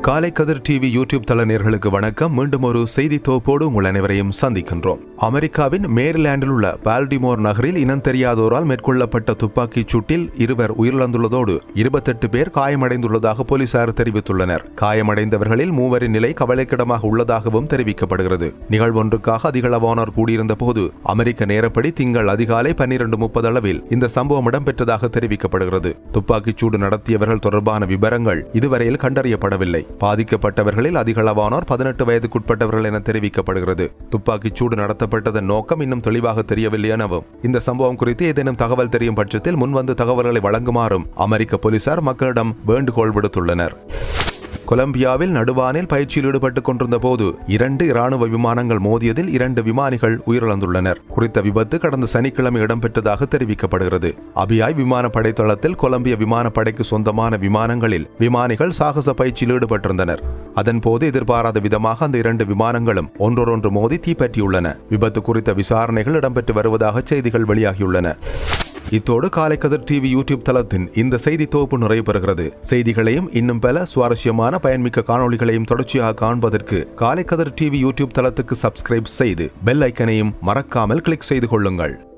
காலை Kathir TV YouTube தள நேர்களுக்கு வணக்கம் மீண்டும் ஒரு செய்தி தொகுப்போடு உங்கள் அனைவரையும் சந்திக்கின்றோம் அமெரிக்காவின் மேரிலாண்டில் உள்ள பால்டிமோர் நகரில் இனம் தெரியாதோரால் மேற்கொள்ளப்பட்ட துப்பாக்கிச் சூட்டில் இருவர் உயிரிழந்துள்ளதோடு இருபத்தெட்டு பேர் காயமடைந்துள்ளதாக போலீசார் தெரிவித்துள்ளனர் காயமடைந்தவர்களில் மூவரின் நிலை கவலைக்கிடமாக உள்ளதாகவும் தெரிவிக்கப்படுகிறது நிகழ்வொன்றுக்காக அதிகளவானோர் கூடியிருந்த போது அமெரிக்க நேரப்படி திங்கள் அதிகாலை பன்னிரண்டு முப்பது அளவில் இந்த சம்பவம் இடம்பெற்றதாக தெரிவிக்கப்படுகிறது துப்பாக்கிச் சூடு நடத்தியவர்கள் தொடர்பான விவரங்கள் இதுவரையில் கண்டறியப்படவில்லை பாதிக்கப்பட்டவர்களில் அதிகளவானோர் பதினெட்டு வயதுக்குட்பட்டவர்கள் என தெரிவிக்கப்படுகிறது துப்பாக்கிச் சூடு நடத்தப்பட்டதன் நோக்கம் இன்னும் தெளிவாக தெரியவில்லை எனவும் இந்த சம்பவம் குறித்து ஏதேனும் தகவல் தெரியும் பட்சத்தில் முன்வந்து தகவல்களை வழங்குமாறும் அமெரிக்க போலீசார் மக்களிடம் வேண்டுகோள் விடுத்துள்ளனர் கொலம்பியாவில் நடுவானில் பயிற்சியில் ஈடுபட்டுக் கொண்டிருந்த போது இரண்டு இராணுவ விமானங்கள் மோதியதில் இரண்டு விமானிகள் உயிரிழந்துள்ளனர் குறித்த விபத்து கடந்த சனிக்கிழமை இடம்பெற்றதாக தெரிவிக்கப்படுகிறது அபியாய் விமானப்படை தளத்தில் கொலம்பிய விமானப்படைக்கு சொந்தமான விமானங்களில் விமானிகள் சாகச பயிற்சியில் ஈடுபட்டிருந்தனர் அதன்போது எதிர்பாராத விதமாக அந்த இரண்டு விமானங்களும் ஒன்றொன்று மோதி தீப்பற்றியுள்ளன விபத்து குறித்த விசாரணைகள் இடம்பெற்று வருவதாக செய்திகள் வெளியாகியுள்ளன இத்தோடு காலை கதிர் டிவி யூடியூப் தளத்தின் இந்த செய்தி தொகுப்பு நிறைவு பெறுகிறது செய்திகளையும் இன்னும் பல சுவாரஸ்யமான பயன்மிக்க காணொளிகளையும் தொடர்ச்சியாக காண்பதற்கு காலை கதிர் டிவி யூடியூப் தளத்துக்கு சப்ஸ்கிரைப் செய்து பெல் ஐக்கனையும் மறக்காமல் கிளிக் செய்து கொள்ளுங்கள்